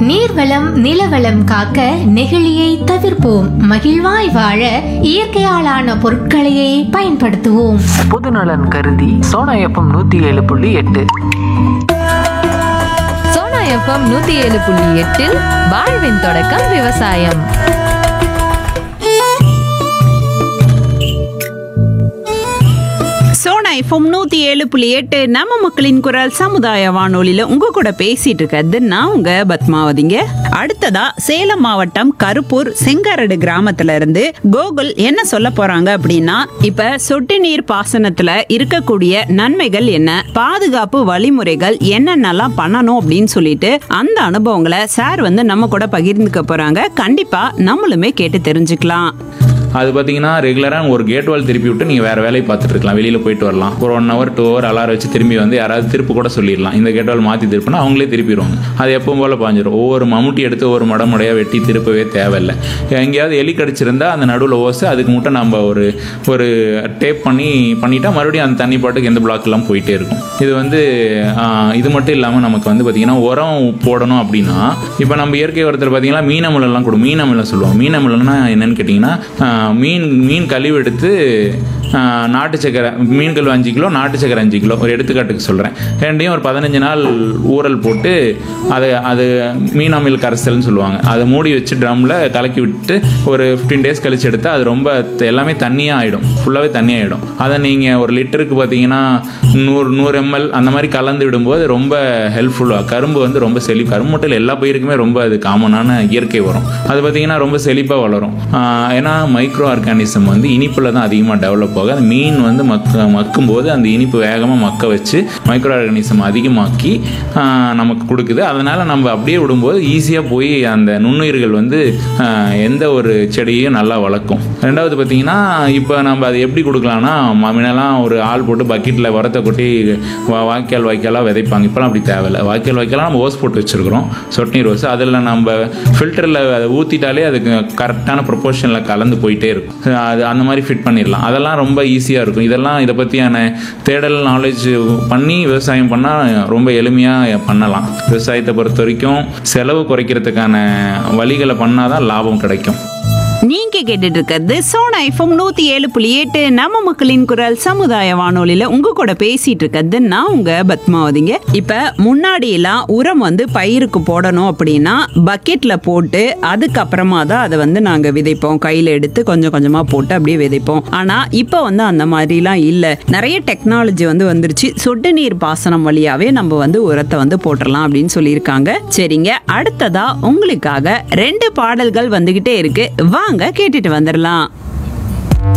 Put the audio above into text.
நீர்வளம் நிலவளம் காக்க நெகிழியை தவிர்ப்போம் மகிழ்வாய் வாழ இயற்கையாலான பொருட்களையே பயன்படுத்துவோம் பொதுநலன் கருதி சோனா எஃப்எம் நூற்றி ஏழு புள்ளி எட்டு சோனா எஃப்எம் நூத்தி ஏழு புள்ளி எட்டில் வாழ்வின் தொடக்கம் விவசாயம் சோனா எஃப்எம் நூத்தி ஏழு புள்ளி எட்டு நம்ம மக்களின் குரல் சமுதாய வானொலியில உங்க கூட பேசிட்டு இருக்கிறது நான் உங்க பத்மாவதிங்க அடுத்ததா சேலம் மாவட்டம் கருப்பூர் செங்கரடு கிராமத்துல இருந்து கோகுல் என்ன சொல்ல போறாங்க அப்படின்னா இப்ப சொட்டு நீர் பாசனத்துல இருக்கக்கூடிய நன்மைகள் என்ன பாதுகாப்பு வழிமுறைகள் என்னென்னலாம் பண்ணணும் அப்படின்னு சொல்லிட்டு அந்த அனுபவங்களை சார் வந்து நம்ம கூட பகிர்ந்துக்க போறாங்க கண்டிப்பா நம்மளுமே கேட்டு தெரிஞ்சுக்கலாம் அது பார்த்தீங்கன்னா ரெகுலராக ஒரு கேட் வால் திருப்பி விட்டு நீங்கள் வேறு வேலையை பார்த்துட்டு இருக்கலாம் வெளியில் போயிட்டு வரலாம் ஒரு one hour two hour alarm வச்சு திரும்பி வந்து யாராவது திருப்பு கூட சொல்லிடலாம் இந்த கேட் வால் மாற்றி திருப்பினா அவங்களே திருப்பிடுவாங்க அது எப்பவும் போல் பாஞ்சிரும் ஒவ்வொரு மம்முட்டி எடுத்து ஒரு மடமுடையாக வெட்டி திருப்பவே தேவையில்லை எங்கேயாவது எலி கடிச்சிருந்தா அந்த நடுவில் ஓசை அதுக்கு மட்டும் நம்ம ஒரு ஒரு டேப் பண்ணி பண்ணிட்டா மறுபடியும் அந்த தண்ணி பாட்டுக்கு எந்த பிளாக்லாம் போயிட்டே இருக்கும் இது வந்து ஆஹ், இது மட்டும் இல்லாமல் நமக்கு வந்து பார்த்தீங்கன்னா உரம் போடணும் அப்படின்னா இப்போ நம்ம இயற்கை உரத்தில் பார்த்தீங்கன்னா மீனமிலெல்லாம் கூட மீனமிலம் சொல்லுவோம் மீனமிலம்னா என்னன்னு கேட்டிங்கன்னா ஆஹ், மீன் மீன் கழிவு எடுத்து ஆஹ், நாட்டு சக்கரை மீன் கழிவு அஞ்சு கிலோ நாட்டு சக்கரை அஞ்சு கிலோ ஒரு எடுத்துக்காட்டுக்கு சொல்கிறேன் ரெண்டையும் ஒரு பதினஞ்சு நாள் ஊறல் போட்டு அதை அது மீன் அமில் கரைசல்னு சொல்லுவாங்க அதை மூடி வச்சு ட்ரம்மில் கலக்கி விட்டு ஒரு ஃபிஃப்டீன் டேஸ் கழிச்சு எடுத்தால் அது ரொம்ப த- எல்லாமே தண்ணியாக ஆகிடும் ஃபுல்லாகவே தண்ணி ஆகிடும் அதை நீங்கள் ஒரு லிட்டருக்கு பார்த்தீங்கன்னா நூறு நூறு எம்எல் அந்த மாதிரி கலந்து விடும்போது ரொம்ப ஹெல்ப்ஃபுல்லாக கரும்பு வந்து ரொம்ப செழி கரும்பு மட்டும் இல்லை எல்லா பயிருக்குமே ரொம்ப அது காமனான இயற்கை வரும் அது பார்த்தீங்கன்னா ரொம்ப செழிப்பாக வளரும் ஆஹ் ஏன்னா மைக்ரோ ஆர்கானிசம் வந்து இனிப்பில் தான் அதிகமாக டெவலப் ஆகும் அந்த மீன் வந்து மக்க மக்கும் போது அந்த இனிப்பு வேகமாக மக்க வச்சு மைக்ரோ ஆர்கானிசம் அதிகமாக்கி ஆஹ் நமக்கு கொடுக்குது அதனால் நம்ம அப்படியே விடும்போது ஈஸியாக போய் அந்த நுண்ணுயிர்கள் வந்து ஆஹ் எந்த ஒரு செடியையும் நல்லா வளர்க்கும் ரெண்டாவது பார்த்தீங்கன்னா இப்போ நம்ம அதை எப்படி கொடுக்கலாம்னா ம- முன்னெல்லாம் ஒரு ஆள் போட்டு பக்கெட்டில் உரத்தை கொட்டி வா- வாய்க்கால் வாய்க்காலாக விதைப்பாங்க இப்போலாம் அப்படி தேவையில்லை வாய்க்கால் வாய்க்காலாக நம்ம ஓஸ் போட்டு வச்சுருக்கிறோம் சொட்டு நீர் ஓஸ் அதில் நம்ம ஃபில்டரில் அதை ஊற்றிட்டாலே அதுக்கு கரெக்டான ப்ரொபோர்ஷனில் கலந்து போயிட்டே இருக்கும் அது அந்த மாதிரி ஃபிட் பண்ணிடலாம் அதெல்லாம் ரொம்ப ஈஸியாக இருக்கும் இதெல்லாம் இதை பற்றியான தேடல் நாலேஜ் பண்ணி விவசாயம் பண்ணால் ரொம்ப எளிமையாக பண்ணலாம் விவசாயத்தை பொறுத்த வரைக்கும் செலவு குறைக்கிறதுக்கான வழிகளை பண்ணால் தான் லாபம் கிடைக்கும் நீங்க கேட்டுட்டு இருக்கிறது சோனா எஃப்எம் நூத்தி ஏழு புள்ளி எட்டு நம்ம மக்களின் குரல் சமுதாய வானொலியில உங்க கூட பேசிட்டு இருக்கிறது நான் உங்க பத்மாவதிங்க இப்ப முன்னாடி எல்லாம் உரம் வந்து பயிருக்கு போடணும் அப்படின்னா பக்கெட்ல போட்டு அதுக்கப்புறமா தான் அதை வந்து நாங்க விதைப்போம் கையில எடுத்து கொஞ்சம் கொஞ்சமா போட்டு அப்படியே விதைப்போம் ஆனா இப்ப வந்து அந்த மாதிரிலாம் இல்ல நிறைய டெக்னாலஜி வந்து வந்துருச்சு சொட்டு நீர் பாசனம் வழியாவே நம்ம வந்து உரத்தை வந்து போட்டுடலாம் அப்படின்னு சொல்லியிருக்காங்க சரிங்க அடுத்ததா உங்களுக்காக ரெண்டு பாடல்கள் வந்துகிட்டே இருக்கு வாங்க கேட்டுட்டு வந்துடலாம்